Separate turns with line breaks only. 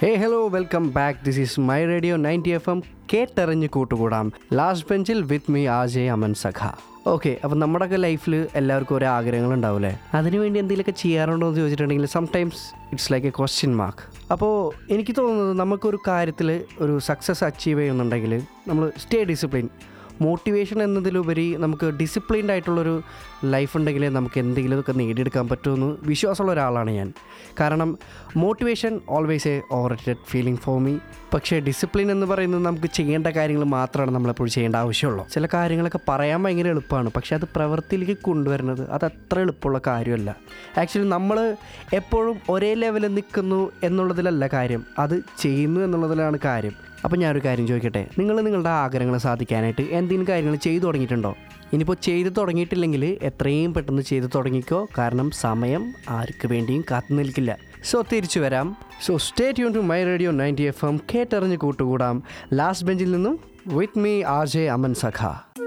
hey hello welcome back this is my radio ninety F M കേട്ടറിഞ്ഞ് കൂട്ടുകൂടാം last ബെഞ്ചിൽ with me RJ Aman Sakha okay അപ്പം നമ്മുടെയൊക്കെ ലൈഫിൽ എല്ലാവർക്കും ഓരോ ആഗ്രഹങ്ങൾ ഉണ്ടാവില്ലേ അതിനുവേണ്ടി എന്തെങ്കിലുമൊക്കെ ചെയ്യാറുണ്ടോ എന്ന് ചോദിച്ചിട്ടുണ്ടെങ്കിൽ sometimes it's like a question mark അപ്പോൾ എനിക്ക് തോന്നുന്നത് നമുക്കൊരു കാര്യത്തിൽ ഒരു സക്സസ് അച്ചീവ് ചെയ്യുന്നുണ്ടെങ്കിൽ നമ്മൾ സ്റ്റേ ഡിസിപ്ലിൻ മോട്ടിവേഷൻ എന്നതിലുപരി നമുക്ക് ഡിസിപ്ലിൻഡ് ആയിട്ടുള്ളൊരു ലൈഫ് ഉണ്ടെങ്കിലേ നമുക്ക് എന്തെങ്കിലുമൊക്കെ നേടിയെടുക്കാൻ പറ്റുമെന്ന് വിശ്വാസമുള്ള ഒരാളാണ് ഞാൻ കാരണം motivation always a over rated feeling for me പക്ഷേ ഡിസിപ്ലിൻ എന്ന് പറയുന്നത് നമുക്ക് ചെയ്യേണ്ട കാര്യങ്ങൾ മാത്രമാണ് നമ്മളെപ്പോഴും ചെയ്യേണ്ട ആവശ്യമുള്ളൂ ചില കാര്യങ്ങളൊക്കെ പറയാൻ ഭയങ്കര എളുപ്പമാണ് പക്ഷേ അത് പ്രവൃത്തിയിലേക്ക് കൊണ്ടുവരുന്നത് അത് അത്ര എളുപ്പമുള്ള കാര്യമല്ല ആക്ച്വലി നമ്മൾ എപ്പോഴും ഒരേ ലെവലിൽ നിൽക്കുന്നു എന്നുള്ളതിലല്ല കാര്യം അത് ചെയ്യുന്നു എന്നുള്ളതിലാണ് കാര്യം അപ്പം ഞാനൊരു കാര്യം ചോദിക്കട്ടെ നിങ്ങൾ നിങ്ങളുടെ ആഗ്രഹങ്ങൾ സാധിക്കാനായിട്ട് എന്തെങ്കിലും കാര്യങ്ങൾ ചെയ്തു തുടങ്ങിയിട്ടുണ്ടോ ഇനിയിപ്പോൾ ചെയ്തു തുടങ്ങിയിട്ടില്ലെങ്കിൽ എത്രയും പെട്ടെന്ന് ചെയ്തു തുടങ്ങിക്കോ കാരണം സമയം ആർക്ക് വേണ്ടിയും കാത്തു നിൽക്കില്ല സോ തിരിച്ചു വരാം so stay tune to my radio ninety F M കേട്ടറിഞ്ഞ് കൂട്ടുകൂടാം ലാസ്റ്റ് ബെഞ്ചിൽ നിന്നും with me R J Aman സഖ